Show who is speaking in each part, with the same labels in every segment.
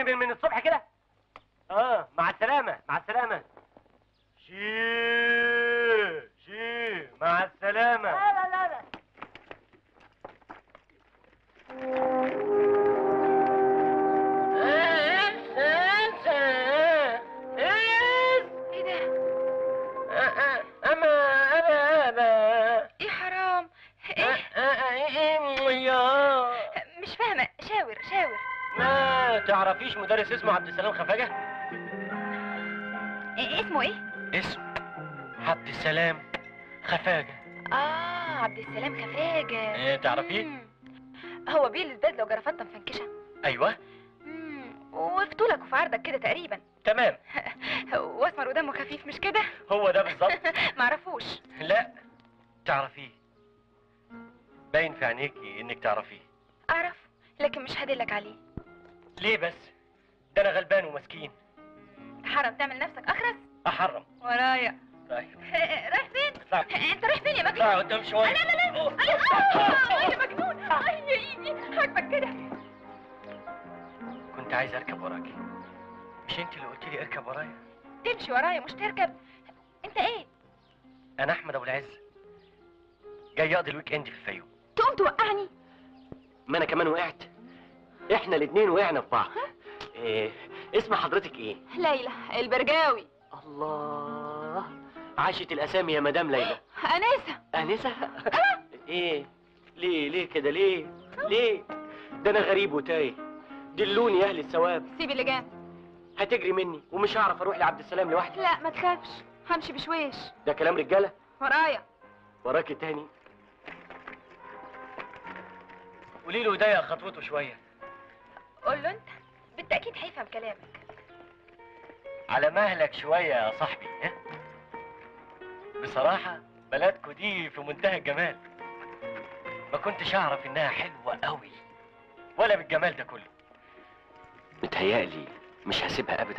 Speaker 1: من, من الصبح كده اه مع السلامه مع السلامه شي شي مع السلامه
Speaker 2: لا لا لا لا
Speaker 3: ايه ده
Speaker 1: اما انا انا
Speaker 3: ايه حرام ايه
Speaker 1: يا
Speaker 3: مش فاهمه شاور شاور
Speaker 1: ما تعرفيش مدرس اسمه عبد السلام خفاجه
Speaker 3: إيه اسمه ايه
Speaker 1: اسم عبد السلام خفاجه
Speaker 3: اه عبد السلام خفاجه
Speaker 1: ايه تعرفيه
Speaker 3: مم. هو بيلبس بدله وجرافته مفنكشه
Speaker 1: ايوه
Speaker 3: مم. وفي طولك وفي عرضك كده تقريبا
Speaker 1: تمام
Speaker 3: واسمر ودمه خفيف مش كده
Speaker 1: هو ده بالظبط
Speaker 3: معرفوش
Speaker 1: لا تعرفيه باين في عينيكي انك تعرفيه
Speaker 3: اعرف لكن مش هدلك عليه
Speaker 1: ليه بس ده انا غلبان ومسكين
Speaker 3: حرام تعمل نفسك اخرس
Speaker 1: احرم
Speaker 3: ورايا
Speaker 1: طيب
Speaker 3: رايح فين
Speaker 1: اطلع
Speaker 3: انت رايح فين يا مجنون
Speaker 1: اطلع قدام شويه
Speaker 3: لا لا لا
Speaker 1: أوه.
Speaker 3: آه، يا مجنون اي يا ايدي حاجبك كده
Speaker 1: كنت عايز اركب وراكي مش انت اللي قلت لي اركب ورايا
Speaker 3: تمشي ورايا مش تركب انت ايه
Speaker 1: انا احمد ابو العز جاي اقضي الويك اند في الفيوم
Speaker 3: تقوم توقعني
Speaker 1: ما انا كمان وقعت احنا الاثنين وقعنا في بعض إيه اسم حضرتك ايه
Speaker 3: ليلى البرجاوي
Speaker 1: الله عاشت الاسامي يا مدام ليلى
Speaker 3: انسه
Speaker 1: انسه ايه ليه ليه كده ليه ليه ده انا غريب وتايه دلوني يا اهل الثواب
Speaker 3: سيب اللجان
Speaker 1: هتجري مني ومش هعرف اروح لعبد السلام لوحدي
Speaker 3: لا ما تخافش همشي بشويش
Speaker 1: ده كلام رجاله
Speaker 3: ورايا
Speaker 1: وراكي تاني قولي له ضيق خطوته شويه
Speaker 3: قول له انت بالتاكيد هيفهم كلامك
Speaker 1: على مهلك شويه يا صاحبي ها بصراحه بلدكوا دي في منتهى الجمال ما كنتش اعرف انها حلوه قوي ولا بالجمال ده كله متهيألي مش هسيبها ابدا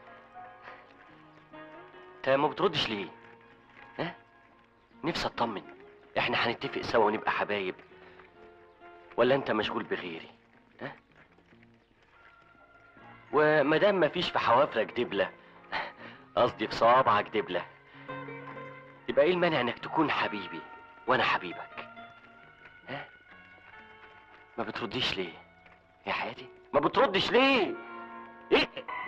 Speaker 1: انت ما بتردش ليه ها نفسي اطمن احنا هنتفق سوا ونبقى حبايب ولا انت مشغول بغيري ها ومادام مفيش في حوافرك دبله قصدي في صوابعك دبله يبقى ايه المانع انك تكون حبيبي وانا حبيبك ها ما بترديش ليه يا حياتي ما بتردش ليه ايه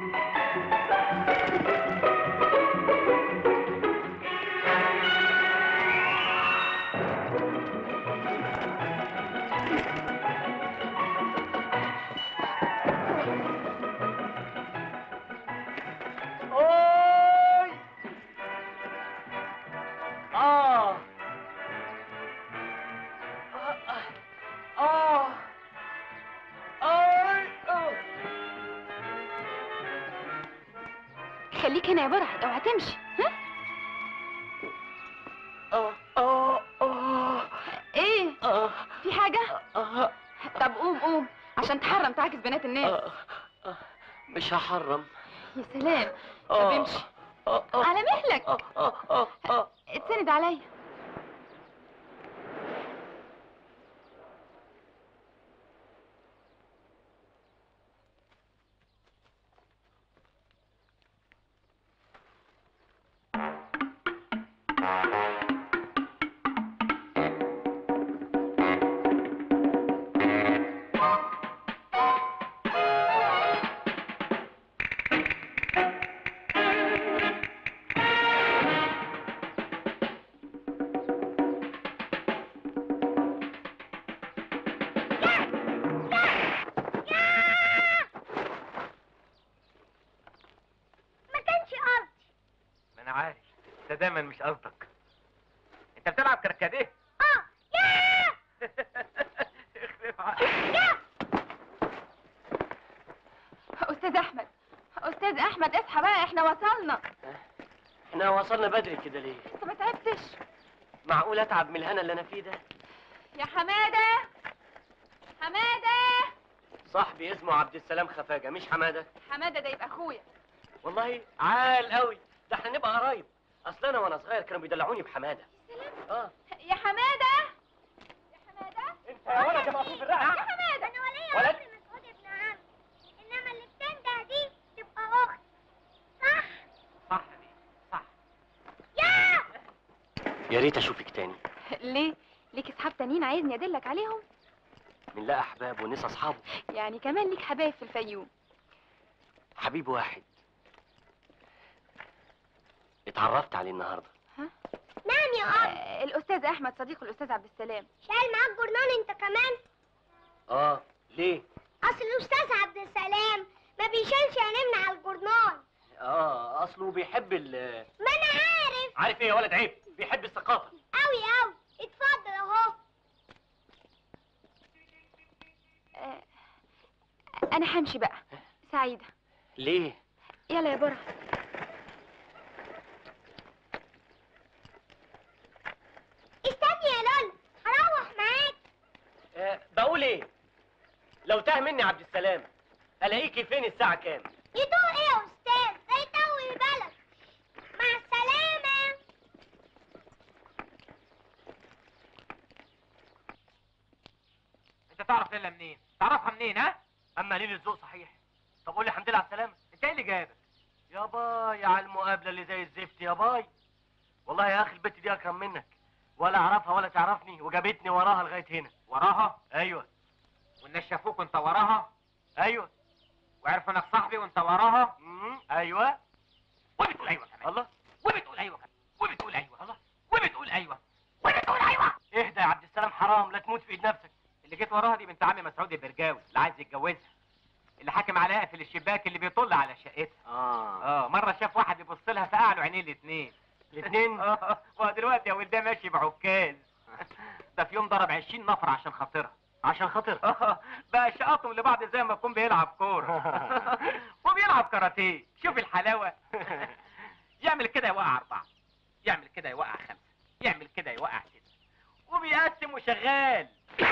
Speaker 1: اوي اه اه اه
Speaker 3: خليك هنا يا برعي او هتمشي ها
Speaker 1: اه اه اه
Speaker 3: ايه
Speaker 1: اه
Speaker 3: في حاجه
Speaker 1: اه
Speaker 3: طب قوم قوم عشان تحرم تعاكس بنات الناس
Speaker 1: آه، آه، مش هحرم
Speaker 3: يا سلام طب
Speaker 1: آه،
Speaker 3: امشي
Speaker 1: آه، آه،
Speaker 3: على مهلك
Speaker 1: آه، آه، آه، آه.
Speaker 3: اتسند عليا
Speaker 2: ما كانش قصدي
Speaker 4: ما انا عارف ده دايما مش قصدك انت بتلعب كركديه
Speaker 2: اه يا
Speaker 4: اخلف عقلك
Speaker 3: استاذ احمد استاذ احمد اصحى بقى احنا وصلنا
Speaker 1: احنا وصلنا بدري كده ليه
Speaker 3: انت ما تعبتش
Speaker 1: معقول اتعب من الهنا اللي انا فيه ده
Speaker 3: يا حماده حماده
Speaker 1: صاحبي اسمه عبد السلام خفاجه مش حماده
Speaker 3: حماده ده يبقى اخويا
Speaker 1: والله عال قوي ده احنا نبقى قرايب اصل انا وانا صغير كانوا بيدلعوني بحماده اه
Speaker 3: يا حماده يا حماده
Speaker 1: انت يا ولد يا مقصود الرقبه
Speaker 3: يا حماده
Speaker 2: انا ولي
Speaker 1: ولد.
Speaker 2: عمري مسعود ابن عم انما اللي بتنده
Speaker 1: يا ريت اشوفك تاني
Speaker 3: ليه ليك اصحاب تانيين عايزني ادلك عليهم
Speaker 1: من لا احباب ونسى اصحابه
Speaker 3: يعني كمان ليك حبايب في الفيوم
Speaker 1: حبيب واحد اتعرفت عليه النهارده
Speaker 2: نعم يا اب
Speaker 3: آه، الاستاذ احمد صديق الاستاذ عبد السلام
Speaker 2: شايل معاك جورنال انت كمان
Speaker 1: اه ليه
Speaker 2: اصل الاستاذ عبد السلام ما بيشيلش ينمنا على الجورنال
Speaker 1: اه اصله بيحب ال
Speaker 2: ما انا عارف
Speaker 1: عارف ايه يا ولد عيب بيحب الثقافه
Speaker 2: قوي قوي اتفضل اهو
Speaker 3: آه، انا همشي بقى سعيده
Speaker 1: ليه
Speaker 3: يلا يا برا
Speaker 2: استني يا لولا هروح معاك
Speaker 1: آه بقول ايه لو تاه مني عبد السلام الاقيكي فين الساعه كام
Speaker 2: يدوق ايه يا استاذ ده يتوه بلد مع السلامه
Speaker 4: انت تعرف ليلى منين تعرفها منين ها
Speaker 1: اما ليل الذوق صحيح طب قول لي الحمد لله على السلامه
Speaker 4: انت ايه اللي جابك
Speaker 1: يا باي على المقابله اللي زي الزفت يا باي والله يا اخي البت دي اكرم منك ولا اعرفها ولا تعرفني وجابتني وراها لغايه هنا
Speaker 4: وراها
Speaker 1: ايوه
Speaker 4: والناس شافوك وانت وراها
Speaker 1: ايوه
Speaker 4: وعرفوا انك صاحبي وانت وراها
Speaker 1: مم. ايوه
Speaker 4: وبتقول ايوه كمان
Speaker 1: الله
Speaker 4: وبتقول ايوه كمان وبتقول ايوه الله وبتقول ايوه وبتقول ايوه
Speaker 1: اهدى يا عبد السلام حرام لا تموت في ايد نفسك
Speaker 4: اللي جيت وراها دي بنت عمي مسعود البرجاوي اللي عايز يتجوزها اللي حاكم عليها في الشباك اللي بيطل على شقتها
Speaker 1: اه
Speaker 4: اه مره شاف واحد يبص لها فقع له عينيه الاثنين
Speaker 1: الاثنين
Speaker 4: اه ودلوقتي يا ولد ماشي بعكاز ده في يوم ضرب 20 نفر عشان خاطرها
Speaker 1: عشان خاطر
Speaker 4: اه بقى شقطهم لبعض زي ما يكون بيلعب كوره وبيلعب كاراتيه شوف الحلاوه يعمل كده يوقع اربعه يعمل كده يوقع خمسه يعمل كده يوقع سته وبيقسم وشغال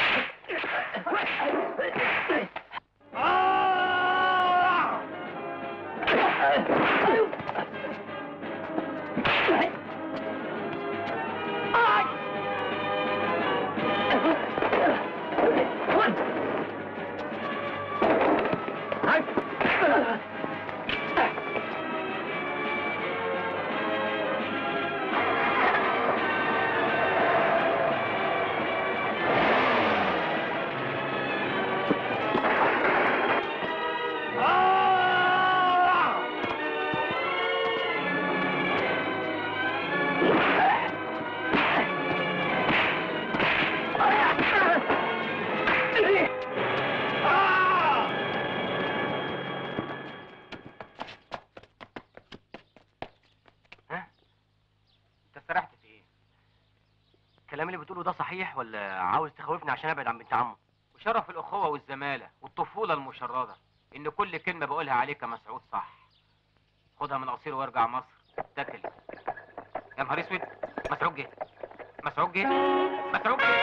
Speaker 1: ها
Speaker 4: انت سرحت في ايه
Speaker 1: الكلام اللي بتقوله ده صحيح ولا عاوز تخوفني عشان ابعد عن بنت عمه
Speaker 4: وشرف الاخوه والزماله والطفوله المشرده ان كل كلمه بقولها عليك يا مسعود صح خدها من قصير وارجع مصر اتكل يا نهار اسود مسعود جه مسعود جه مسعود جه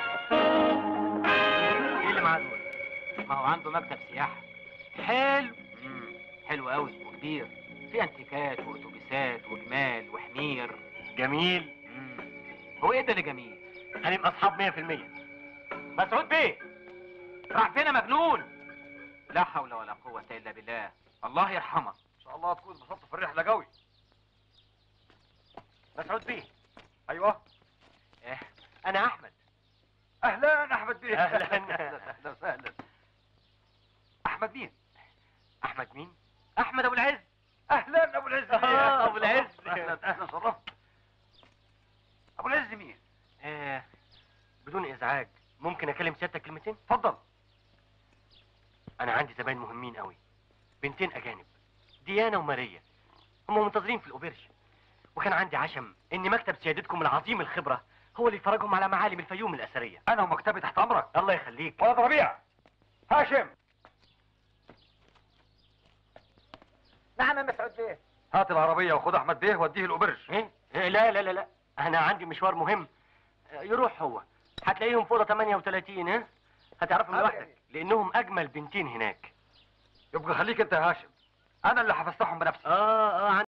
Speaker 1: ايه اللي معاه دول
Speaker 4: ما هو عنده مكتب سياحه
Speaker 1: حلو
Speaker 4: مم. حلو قوي وكبير في انتيكات واتوبيسات وجمال وحمير
Speaker 1: جميل
Speaker 4: مم. هو ايه ده اللي جميل
Speaker 1: هنبقى اصحاب 100%
Speaker 4: مسعود بيه راح فين يا مجنون لا حول ولا قوه الا بالله الله يرحمك
Speaker 5: ان شاء الله تكون اتبسطت في الرحله قوي
Speaker 1: مسعود بيه
Speaker 5: ايوه
Speaker 1: إيه، انا احمد
Speaker 5: اهلا احمد بيه
Speaker 1: أهلاً.
Speaker 5: اهلا وسهلا احمد مين
Speaker 1: احمد مين احمد ابو العز
Speaker 5: اهلا ابو العز بيه.
Speaker 1: آه، أبو العز.
Speaker 5: اهلا اهلا شرفت ابو العز مين
Speaker 1: آه بدون ازعاج ممكن اكلم سيادتك كلمتين
Speaker 5: اتفضل
Speaker 1: انا عندي زباين مهمين قوي بنتين اجانب ديانا وماريا هم منتظرين في الاوبرش وكان عندي عشم ان مكتب سيادتكم العظيم الخبره هو اللي يفرجهم على معالم الفيوم الاثريه
Speaker 5: انا ومكتبي تحت امرك
Speaker 1: الله يخليك
Speaker 5: ولد ربيع هاشم
Speaker 4: نعم يا مسعود بيه
Speaker 5: هات العربيه وخد احمد بيه وديه الاوبرج
Speaker 1: إيه؟ إيه، لا لا لا لا انا عندي مشوار مهم آه، يروح هو هتلاقيهم في اوضه 38 ها هتعرفهم
Speaker 5: هذا
Speaker 1: لوحدك
Speaker 5: جميل.
Speaker 1: لانهم اجمل بنتين هناك
Speaker 5: يبقى خليك انت يا هاشم انا اللي حفظتهم بنفسي
Speaker 1: اه اه